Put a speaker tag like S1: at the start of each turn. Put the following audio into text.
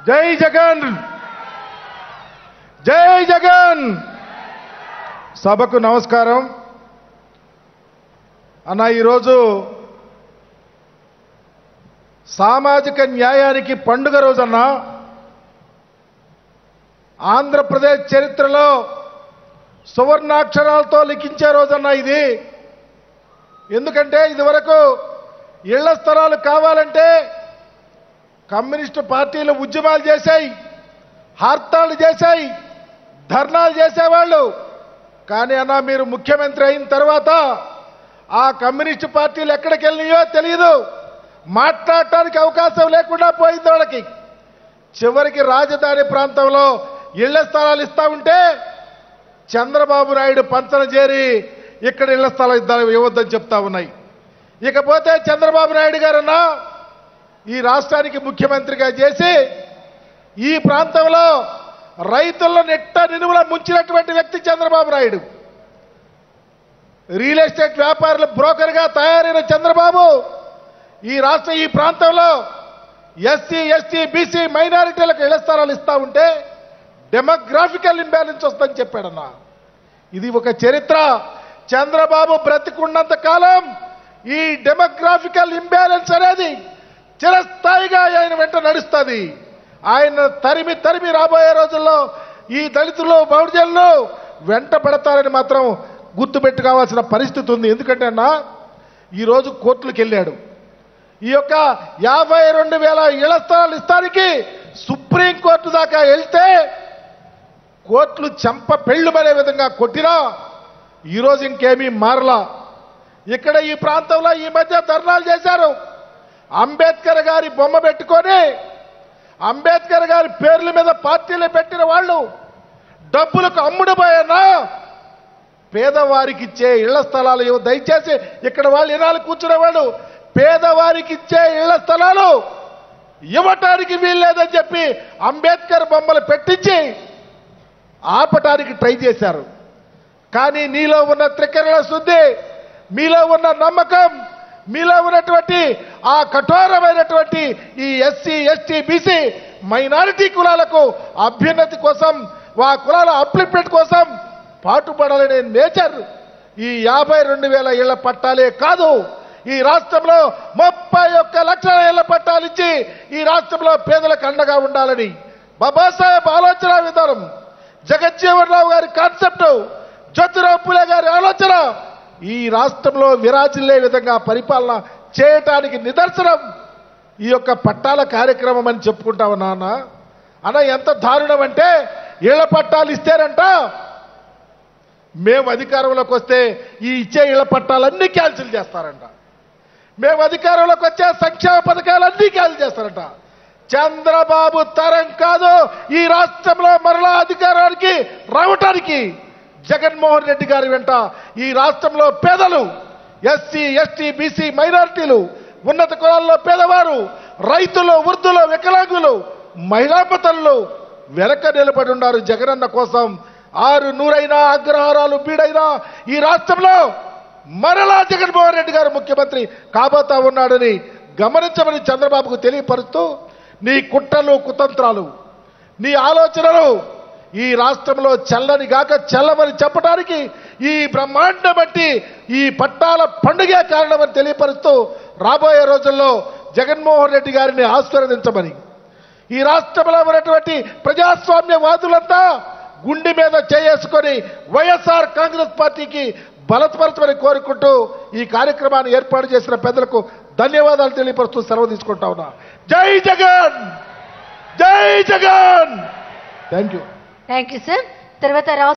S1: జై జగన్ జై జగన్ సభకు నమస్కారం అన్న ఈరోజు సామాజిక న్యాయానికి పండుగ రోజన్న ఆంధ్రప్రదేశ్ చరిత్రలో సువర్ణాక్షరాలతో లిఖించే రోజన్న ఇది ఎందుకంటే ఇదివరకు ఇళ్ల స్థలాలు కావాలంటే కమ్యూనిస్టు పార్టీలు ఉద్యమాలు చేశాయి హర్తాళ్ళు చేశాయి ధర్నాలు చేసేవాళ్ళు కానీ అన్న మీరు ముఖ్యమంత్రి అయిన తర్వాత ఆ కమ్యూనిస్టు పార్టీలు ఎక్కడికి వెళ్ళినాయో తెలియదు మాట్లాడటానికి అవకాశం లేకుండా పోయింది వాళ్ళకి చివరికి రాజధాని ప్రాంతంలో ఇళ్ల స్థలాలు ఇస్తా ఉంటే చంద్రబాబు నాయుడు పంచన చేరి ఇక్కడ ఇళ్ల స్థలం ఇద్దాం ఇవ్వద్దని చెప్తా ఉన్నాయి ఇకపోతే చంద్రబాబు నాయుడు గారన్నా ఈ రాష్ట్రానికి ముఖ్యమంత్రిగా చేసి ఈ ప్రాంతంలో రైతులను నెట్ట నిలువల ముంచినటువంటి వ్యక్తి చంద్రబాబు నాయుడు రియల్ ఎస్టేట్ వ్యాపారుల బ్రోకర్గా తయారైన చంద్రబాబు ఈ రాష్ట్ర ఈ ప్రాంతంలో ఎస్సీ ఎస్టీ బీసీ మైనారిటీలకు ఇళ్ల స్థలాలు ఇస్తా ఉంటే డెమోగ్రాఫికల్ ఇంబ్యాలెన్స్ వస్తుందని చెప్పాడన్నా ఇది ఒక చరిత్ర చంద్రబాబు బ్రతికున్నంత కాలం ఈ డెమోగ్రాఫికల్ ఇంబ్యాలెన్స్ అనేది చిరస్థాయిగా ఆయన వెంట నడుస్తుంది ఆయన తరిమి తరిమి రాబోయే రోజుల్లో ఈ దళితులు బహుజనులు వెంట పడతారని మాత్రం గుర్తుపెట్టుకోవాల్సిన పరిస్థితి ఉంది ఎందుకంటే అన్న ఈరోజు కోర్టులకు వెళ్ళాడు ఈ యొక్క యాభై రెండు వేల ఇళ్ల స్థలాలు ఇస్తానికి సుప్రీంకోర్టు దాకా వెళ్తే కోర్టులు చెంప పెళ్ళుమనే విధంగా కొట్టినా ఈరోజు ఇంకేమీ మారలా ఇక్కడ ఈ ప్రాంతంలో ఈ మధ్య ధర్నాలు చేశారు అంబేద్కర్ గారి బొమ్మ పెట్టుకొని అంబేద్కర్ గారి పేర్ల మీద పార్టీలు పెట్టిన వాళ్ళు డబ్బులకు అమ్ముడు పోయన్నా పేదవారికి ఇచ్చే ఇళ్ల స్థలాలు ఇవ్వ దయచేసి ఇక్కడ వాళ్ళు ఇనాలు కూర్చునేవాళ్ళు పేదవారికి ఇచ్చే ఇళ్ల స్థలాలు ఇవ్వటానికి వీల్లేదని చెప్పి అంబేద్కర్ బొమ్మలు పెట్టించి ఆపటానికి ట్రై చేశారు కానీ నీలో ఉన్న త్రికరణ శుద్ధి మీలో ఉన్న నమ్మకం మీలో ఉన్నటువంటి ఆ కఠోరమైనటువంటి ఈ ఎస్సీ ఎస్టీ బీసీ మైనారిటీ కులాలకు అభ్యున్నతి కోసం ఆ కులాల అప్లిప్మెంట్ కోసం పాటుపడాలనే నేచర్ ఈ యాభై రెండు వేల ఇళ్ల పట్టాలే కాదు ఈ రాష్ట్రంలో ముప్పై ఒక్క లక్షల ఇళ్ల పట్టాలు ఇచ్చి ఈ రాష్ట్రంలో పేదలకు అండగా ఉండాలని బాబాసాహెబ్ ఆలోచన విధానం జగజ్జీవన్ రావు గారి కాన్సెప్ట్ జ్యోతిరావు పులే గారి ఆలోచన ఈ రాష్ట్రంలో విరాజిల్లే విధంగా పరిపాలన చేయటానికి నిదర్శనం ఈ యొక్క పట్టాల కార్యక్రమం అని చెప్పుకుంటా ఉన్నా అన్న అన్న ఎంత దారుణం అంటే ఇళ్ల పట్టాలు ఇస్తారంట మేము అధికారంలోకి వస్తే ఈ ఇచ్చే ఇళ్ల పట్టాలన్నీ క్యాన్సిల్ చేస్తారంట మేము అధికారంలోకి వచ్చే సంక్షేమ పథకాలన్నీ క్యాన్సిల్ చేస్తారంట చంద్రబాబు తరం కాదు ఈ రాష్ట్రంలో మరలా అధికారానికి రావటానికి జగన్మోహన్ రెడ్డి గారి వెంట ఈ రాష్ట్రంలో పేదలు ఎస్సీ ఎస్టీ బీసీ మైనారిటీలు ఉన్నత కులాల్లో పేదవారు రైతులు వృద్ధులు వికలాంగులు మహిళాపతలు వెనక నిలబడి ఉన్నారు జగనన్న కోసం ఆరు నూరైనా అగ్రహారాలు బీడైనా ఈ రాష్ట్రంలో మరలా జగన్మోహన్ రెడ్డి గారు ముఖ్యమంత్రి కాబోతా ఉన్నాడని గమనించమని చంద్రబాబుకు తెలియపరుస్తూ నీ కుట్రలు కుతంత్రాలు నీ ఆలోచనలు ఈ రాష్ట్రంలో చల్లని గాక చల్లమని చెప్పడానికి ఈ బ్రహ్మాండం బట్టి ఈ పట్టాల పండుగే కారణమని తెలియపరుస్తూ రాబోయే రోజుల్లో జగన్మోహన్ రెడ్డి గారిని ఆశీర్వదించమని ఈ రాష్ట్రంలో ఉన్నటువంటి ప్రజాస్వామ్యవాదులంతా గుండె మీద చేసుకొని వైఎస్ఆర్ కాంగ్రెస్ పార్టీకి బలపరచమని కోరుకుంటూ ఈ కార్యక్రమాన్ని ఏర్పాటు చేసిన పెద్దలకు ధన్యవాదాలు తెలియపరుస్తూ సెలవు తీసుకుంటా ఉన్నా జై జగన్ జై Jagan thank you
S2: thank you sir తర్వాత రావు